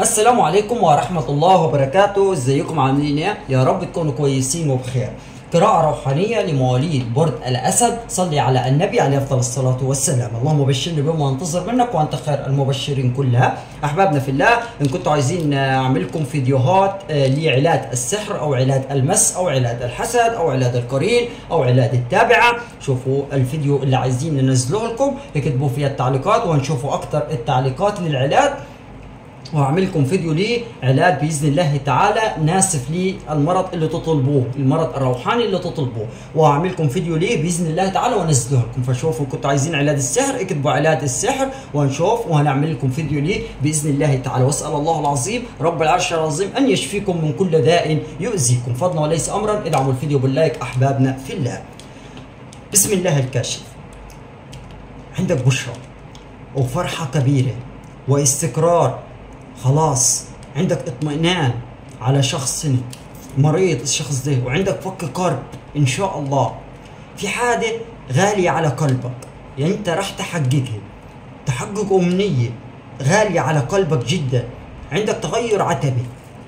السلام عليكم ورحمة الله وبركاته ازيكم عاملين ايه يا رب تكونوا كويسين وبخير قراءة روحانية لمواليد برج الأسد صلي على النبي عليه أفضل الصلاة والسلام اللهم بشرني بما انتظر منك وأنت خير المبشرين كلها أحبابنا في الله إن كنتوا عايزين أعمل لكم فيديوهات آه، لعلاج السحر أو علاج المس أو علاج الحسد أو علاج القرين أو علاج التابعة شوفوا الفيديو اللي عايزين ننزله لكم اكتبوا فيها التعليقات وهنشوفوا أكتر التعليقات للعلاج وهعمل لكم فيديو ليه علاج باذن الله تعالى ناسف للمرض اللي تطلبوه المرض الروحاني اللي تطلبوه وهعمل لكم فيديو ليه باذن الله تعالى وانزله لكم فشوفوا كنتوا عايزين علاج السحر اكتبوا علاج السحر وهنشوف وهنعمل لكم فيديو ليه باذن الله تعالى واسال الله العظيم رب العرش العظيم ان يشفيكم من كل داء يؤذيكم فضلا وليس امرا ادعموا الفيديو باللايك احبابنا في الله بسم الله الكاشف عندك بشرى وفرحة كبيرة واستقرار خلاص عندك اطمئنان على شخص مريض الشخص ده وعندك فك كرب ان شاء الله في حاجة غالية على قلبك يعني انت راح تحققها تحقق امنية غالية على قلبك جدا عندك تغير عتبي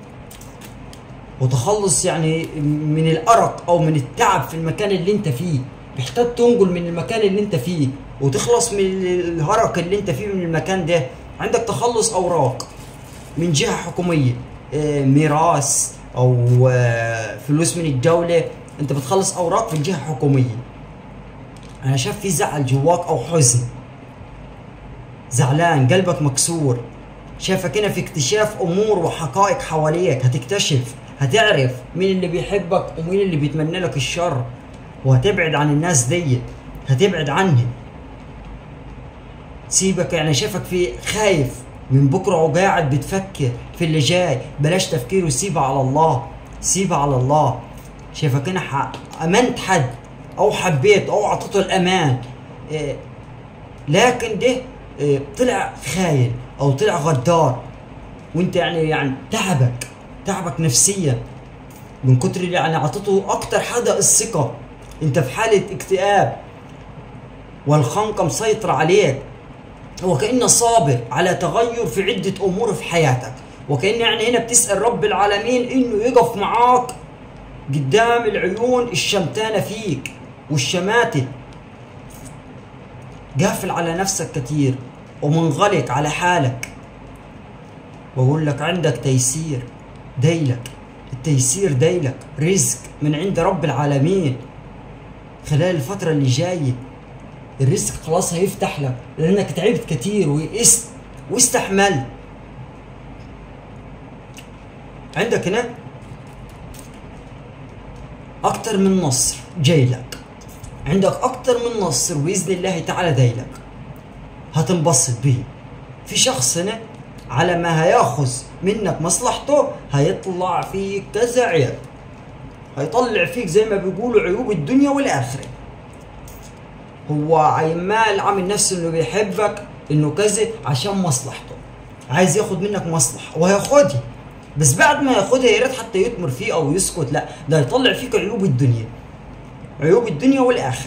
وتخلص يعني من الارق او من التعب في المكان اللي انت فيه محتاج تنقل من المكان اللي انت فيه وتخلص من الهرق اللي انت فيه من المكان ده عندك تخلص اوراق من جهه حكوميه آه، ميراث او آه، فلوس من الدوله انت بتخلص اوراق في الجهه الحكوميه انا شايف في زعل جواك او حزن زعلان قلبك مكسور شايفك هنا في اكتشاف امور وحقائق حواليك هتكتشف هتعرف مين اللي بيحبك ومين اللي بيتمنى لك الشر وهتبعد عن الناس دي هتبعد عنهم سيبك يعني شايفك في خايف من بكره وقاعد بتفكر في اللي جاي بلاش تفكير وسيبها على الله سيبها على الله شايفك هنا ح- امنت حد او حبيت او اعطيته الامان إيه لكن ده إيه طلع خاين او طلع غدار وانت يعني يعني تعبك تعبك نفسيا من كتر اللي يعني اعطيته اكتر حاجه الثقه انت في حاله اكتئاب والخنقه مسيطره عليك وكأنه صابر على تغير في عدة أمور في حياتك وكأن يعني هنا بتسأل رب العالمين إنه يقف معاك قدام العيون الشمتانة فيك والشماتة قافل على نفسك كتير ومنغلق على حالك بقول لك عندك تيسير ديلك التيسير ديلك رزق من عند رب العالمين خلال الفترة اللي جاية الرزق خلاص هيفتح لك لانك تعبت كتير ويئست واستحملت عندك هنا اكتر من نصر جاي لك عندك اكتر من نصر باذن الله تعالى دايلك هتنبسط به في شخص هنا على ما هياخذ منك مصلحته هيطلع فيك كذا عيب هيطلع فيك زي ما بيقولوا عيوب الدنيا والاخره هو عمال عامل نفسه انه بيحبك انه كذا عشان مصلحته عايز ياخد منك مصلحه وهياخدها بس بعد ما ياخدها يا ريت حتى يتمر فيه او يسكت لا ده يطلع فيك عيوب الدنيا عيوب الدنيا والاخره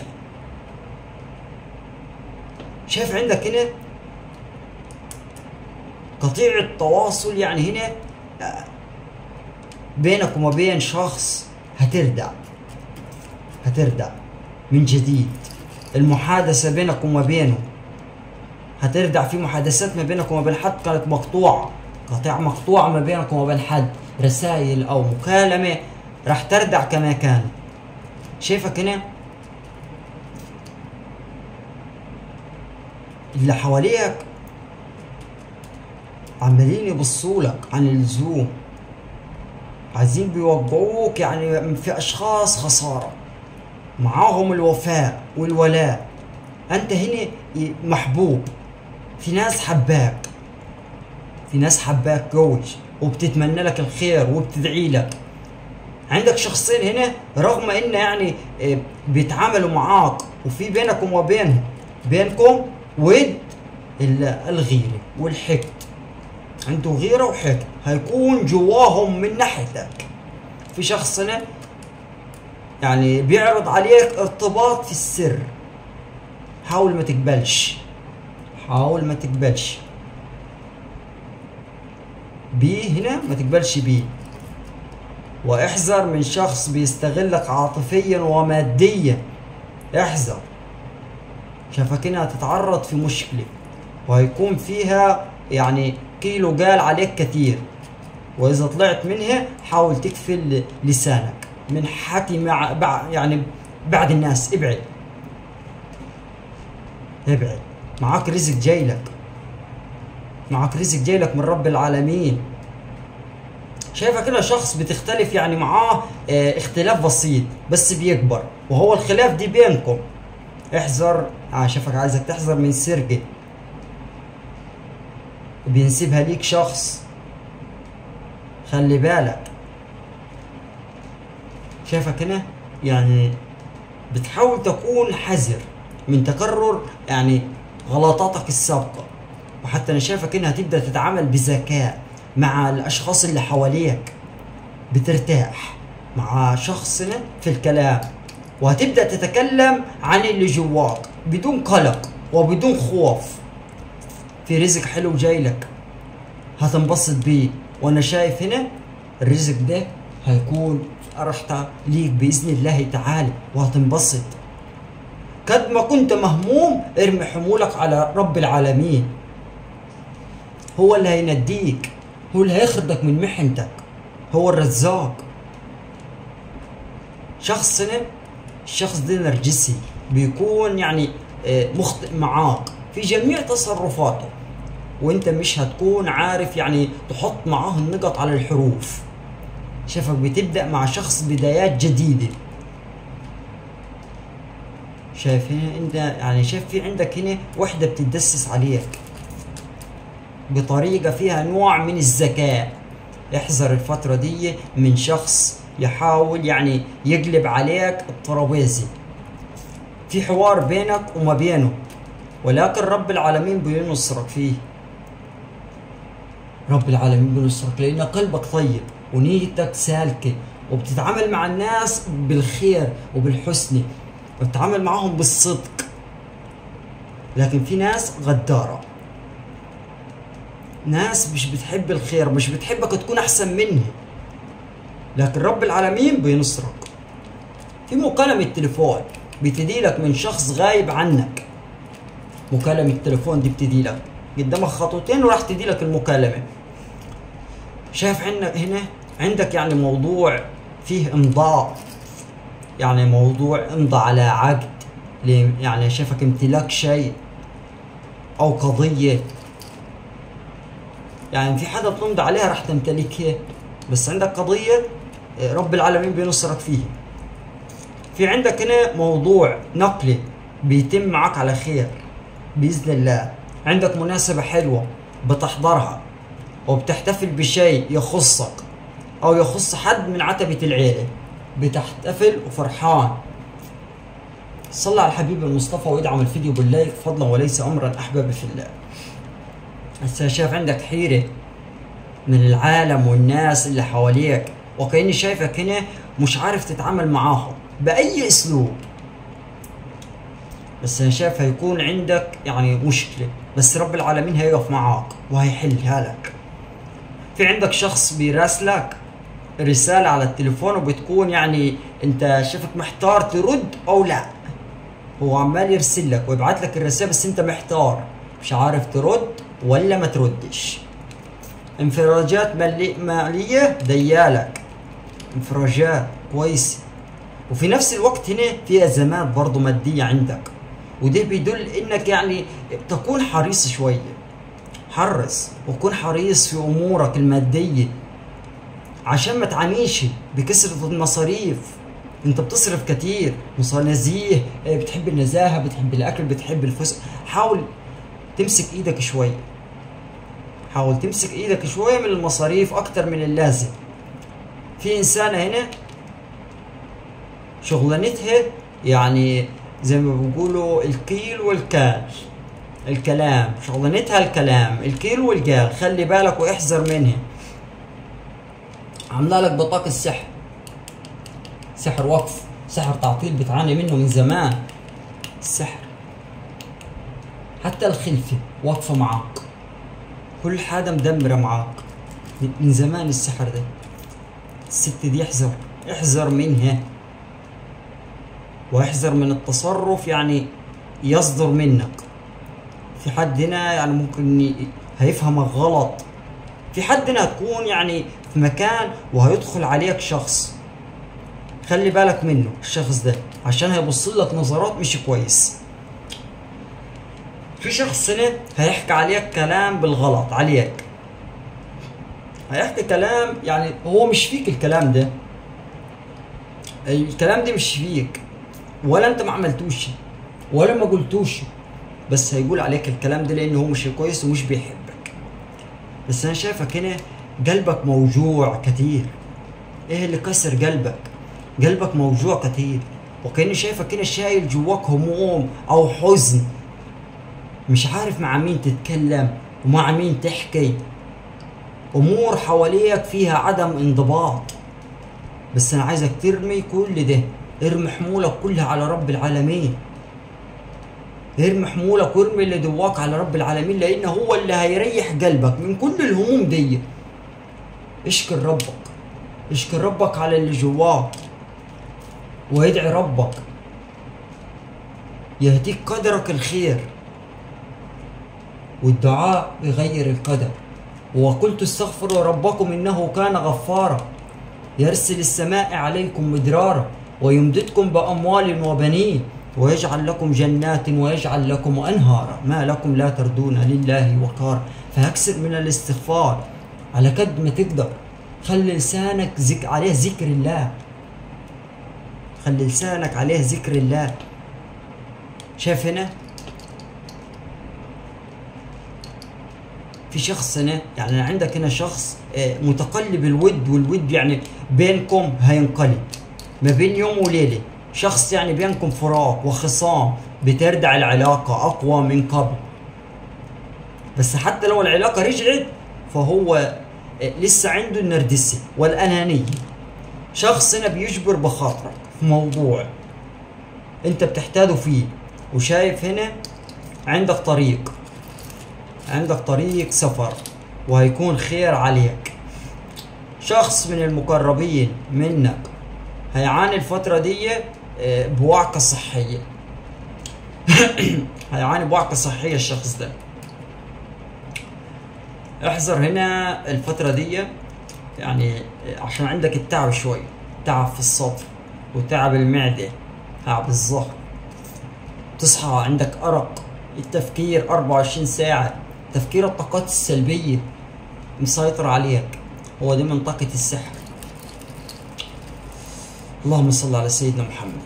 شايف عندك هنا قطيع التواصل يعني هنا آه، بينك وما بين شخص هتردع هتردع من جديد المحادثة بينك وما بينه هتردع في محادثات ما بينك وما بين حد كانت مقطوعة قطيع مقطوعة ما بينك وما بين حد رسائل أو مكالمة راح تردع كما كان شايفك هنا اللي حواليك عمالين يبصوا لك عن اللزوم عايزين بيوقعوك يعني في اشخاص خساره معاهم الوفاء والولاء انت هنا محبوب في ناس حباك في ناس حباك جوج وبتتمنى لك الخير وبتدعي لك عندك شخصين هنا رغم ان يعني آه، بيتعاملوا معاك وفي بينك وما بينهم بينكم ود ال- الغيرة والحقد عنده غيرة وحقد هيكون جواهم من ناحيتك في شخص هنا يعني بيعرض عليك ارتباط في السر حاول ما تقبلش حاول ما تقبلش بيه هنا ما تقبلش بيه واحذر من شخص بيستغلك عاطفيا وماديا احذر شافك انها تتعرض في مشكلة وهيكون فيها يعني كيلو قال عليك كثير واذا طلعت منها حاول تقفل لسانك من حكي مع بع يعني بعد الناس ابعد ابعد معاك رزق جاي لك معاك رزق جاي لك من رب العالمين شايفه كده شخص بتختلف يعني معاه اه اختلاف بسيط بس بيكبر وهو الخلاف دي بينكم احذر اه شايفك عايزك تحذر من سرقه بينسبها ليك شخص خلي بالك شايفك هنا يعني بتحاول تكون حذر من تكرر يعني غلطاتك السابقة وحتى أنا شايفك إنها تبدأ تتعامل بذكاء مع الأشخاص اللي حواليك بترتاح مع شخصنا في الكلام وهتبدأ تتكلم عن اللي جواك بدون قلق وبدون خوف في رزق حلو جاي لك هتنبسط بيه وانا شايف هنا الرزق ده هيكون فرحتها ليك باذن الله تعالى وهتنبسط قد ما كنت مهموم ارمي حمولك على رب العالمين هو اللي هينديك هو اللي هيخرجك من محنتك هو الرزاق شخصنا الشخص ده نرجسي بيكون يعني مخطئ معاك في جميع تصرفاته وانت مش هتكون عارف يعني تحط معاه النقط على الحروف شايفك بتبدأ مع شخص بدايات جديدة شايف هنا انت يعني شايف في عندك هنا وحدة بتتدسس عليك بطريقة فيها نوع من الذكاء احذر الفترة دي من شخص يحاول يعني يقلب عليك الترابيزة في حوار بينك وما بينه ولكن رب العالمين بينصرك فيه رب العالمين بينصرك لان قلبك طيب ونيتك سالكه وبتتعامل مع الناس بالخير وبالحسن وبتتعامل معهم بالصدق لكن في ناس غدارة ناس مش بتحب الخير مش بتحبك تكون أحسن منه لكن رب العالمين بينصرك في مكالمة تليفون بتدي لك من شخص غايب عنك مكالمة التليفون دي بتدي لك قدامك خطوتين وراح تدي لك المكالمة شايف عندك هنا عندك يعني موضوع فيه امضاء يعني موضوع امضى على عقد يعني شايفك امتلاك شيء او قضية يعني في حدا بتمضي عليها راح تمتلكها بس عندك قضية رب العالمين بينصرك فيها في عندك هنا موضوع نقلي بيتم معك على خير بإذن الله عندك مناسبة حلوة بتحضرها وبتحتفل بشيء يخصك أو يخص حد من عتبة العيلة بتحتفل وفرحان صلى على الحبيب المصطفى وادعم الفيديو باللايك فضلا وليس أمرا أحبابي في الله هسه شايف عندك حيرة من العالم والناس اللي حواليك وكأني شايفك هنا مش عارف تتعامل معاهم بأي أسلوب بس انا شايف هيكون عندك يعني مشكلة بس رب العالمين هيقف معاك وهيحلها لك في عندك شخص بيراسلك رسالة على التليفون وبتكون يعني انت شايفك محتار ترد او لا هو عمال يرسل لك ويبعت لك الرسالة بس انت محتار مش عارف ترد ولا ما تردش انفراجات مالية ديالك انفراجات كويسة وفي نفس الوقت هنا في ازمات برضه مادية عندك وده بيدل انك يعني تكون حريص شويه حرص وكون حريص في امورك الماديه عشان ما تعانيش بكثره المصاريف انت بتصرف كتير نزيه بتحب النزاهه بتحب الاكل بتحب الفسق حاول تمسك ايدك شويه حاول تمسك ايدك شويه من المصاريف اكتر من اللازم في انسانه هنا شغلانتها يعني زي ما بيقولوا الكيل والكال الكلام شغلانتها الكلام الكيل والقال خلي بالك واحذر منها عامله لك بطاقة السحر سحر وقف سحر تعطيل بتعاني منه من زمان السحر حتى الخلفة واقفة معاك كل حاجة مدمرة معاك من زمان السحر ده الست دي احذر احذر منها واحذر من التصرف يعني يصدر منك في حد هنا يعني ممكن ي- هيفهمك غلط في حد هنا هتكون يعني في مكان وهيدخل عليك شخص خلي بالك منه الشخص ده عشان هيبص لك نظرات مش كويس في شخص هنا هيحكي عليك كلام بالغلط عليك هيحكي كلام يعني هو مش فيك الكلام ده الكلام ده مش فيك ولا انت ما عملتوش ولا ما قلتوش بس هيقول عليك الكلام ده لانه هو مش كويس ومش بيحبك بس انا شايفك هنا قلبك موجوع كتير ايه اللي كسر قلبك قلبك موجوع كتير وكاني شايفك هنا شايل جواك هموم او حزن مش عارف مع مين تتكلم ومع مين تحكي امور حواليك فيها عدم انضباط بس انا عايزك ترمي كل ده ارمي حمولك كلها على رب العالمين ارمي حمولك وارمي اللي جواك على رب العالمين لان هو اللي هيريح قلبك من كل الهموم دي اشكر ربك اشكر ربك على اللي جواك وادعي ربك يهديك قدرك الخير والدعاء بغير القدر وقلت استغفروا ربكم انه كان غفارا يرسل السماء عليكم مدرارا ويمددكم باموال وبنين ويجعل لكم جنات ويجعل لكم انهارا ما لكم لا تردون لله وقارا فاكثر من الاستغفار على قد ما تقدر خلي لسانك ذك عليه ذكر الله خلي لسانك عليه ذكر الله شايف هنا في شخص هنا يعني عندك هنا شخص آه، متقلب الود والود يعني بينكم هينقلب ما بين يوم وليله شخص يعني بينكم فراق وخصام بتردع العلاقه اقوى من قبل بس حتى لو العلاقه رجعت فهو آه، لسه عنده النرجسي والانانيه شخص هنا بيجبر بخاطرك في موضوع انت بتحتاجه فيه وشايف هنا عندك طريق عندك طريق سفر وهيكون خير عليك شخص من المقربين منك هيعاني الفترة دي آه، بوعكة صحية هيعاني بوعكة صحية الشخص ده احذر هنا الفترة دي يعني آه، عشان عندك التعب شوي تعب في الصدر وتعب المعدة تعب الظهر تصحى عندك أرق التفكير 24 ساعة تفكير الطاقات السلبية مسيطر عليك هو دي منطقة السحر اللهم صل على سيدنا محمد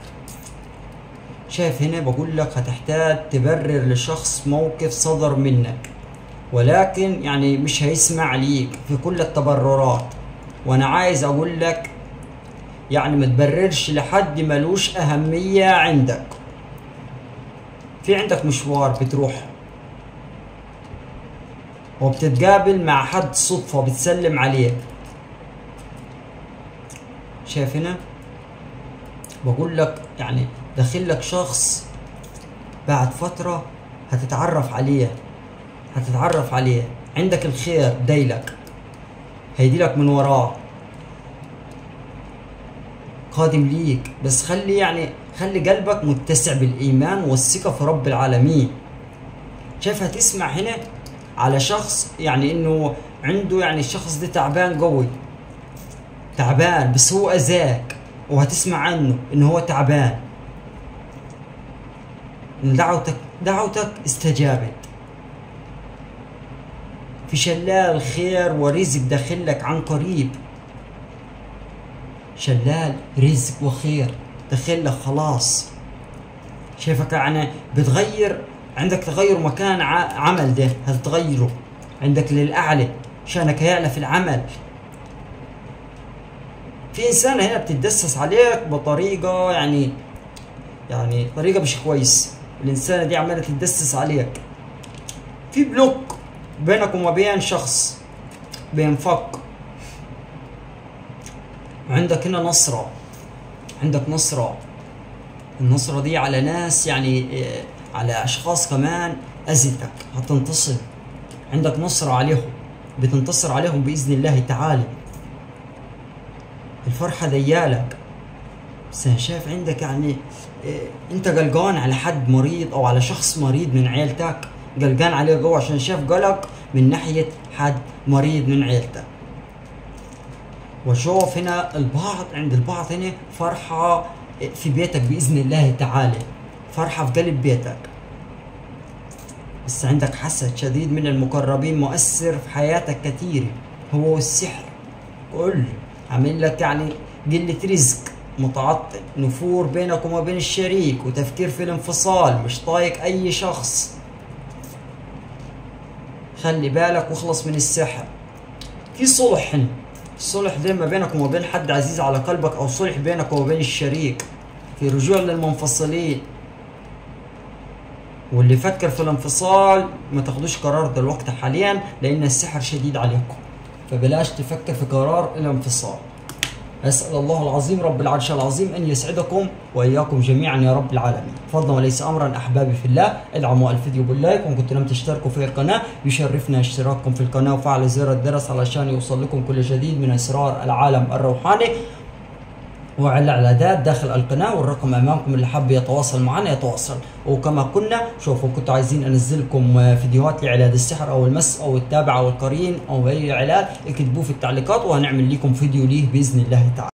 شايف هنا بقول لك هتحتاج تبرر لشخص موقف صدر منك ولكن يعني مش هيسمع ليك في كل التبررات وانا عايز اقول لك يعني ما تبررش لحد ملوش اهمية عندك في عندك مشوار بتروح وبتتقابل مع حد صدفة بتسلم عليه شايف هنا بقول لك يعني داخل لك شخص بعد فترة هتتعرف عليه هتتعرف عليه عندك الخير دايلك هيديلك من وراه قادم ليك بس خلي يعني خلي قلبك متسع بالإيمان والثقة في رب العالمين شايف هتسمع هنا على شخص يعني انه عنده يعني الشخص ده تعبان قوي تعبان بس هو اذاك وهتسمع عنه انه هو تعبان إن دعوتك دعوتك استجابت في شلال خير ورزق داخلك عن قريب شلال رزق وخير داخلك خلاص شايفك يعني بتغير عندك تغير مكان ع- عمل ده هتتغيره عندك للأعلى شانك هيعلى في العمل في إنسان هنا بتتدسس عليك بطريقة يعني يعني طريقة مش كويس الإنسانة دي عمالة تتدسس عليك في بلوك بينك وما بين شخص بينفك وعندك هنا نصرة عندك نصرة النصرة دي على ناس يعني إيه، على أشخاص كمان أذتك هتنتصر عندك نصرة عليهم بتنتصر عليهم باذن الله تعالى الفرحه ديالك بس انا شايف عندك يعني إيه انت قلقان على حد مريض او على شخص مريض من عيلتك قلقان عليه جوه عشان شايف قلق من ناحيه حد مريض من عيلتك وشوف هنا البعض عند البعض هنا فرحة في بيتك بإذن الله تعالى فرحة في قلب بيتك بس عندك حسد شديد من المقربين مؤثر في حياتك كثير هو السحر كل عامل لك يعني قلة رزق متعطل نفور بينك وما بين الشريك وتفكير في الانفصال مش طايق أي شخص خلي بالك واخلص من السحر في صلح هنا الصلح ده ما بينك وما بين حد عزيز على قلبك او صلح بينك وما بين الشريك في رجوع للمنفصلين واللي يفكر في الانفصال ما تاخدوش قرار دلوقتي حاليا لان السحر شديد عليكم فبلاش تفكر في قرار الانفصال أسأل الله العظيم رب العرش العظيم أن يسعدكم وإياكم جميعا يا رب العالمين فضلا وليس أمرا أحبابي في الله ادعموا الفيديو باللايك وإن كنتم لم تشتركوا في القناة يشرفنا اشتراككم في القناة وفعل زر الجرس علشان يوصل لكم كل جديد من أسرار العالم الروحاني وعلى الاعداد داخل القناه والرقم امامكم اللي حاب يتواصل معنا يتواصل وكما قلنا شوفوا كنتوا عايزين انزلكم فيديوهات لعلاج السحر او المس او التابع او القرين او اي علاج اكتبوه في التعليقات وهنعمل لكم فيديو ليه باذن الله تعالى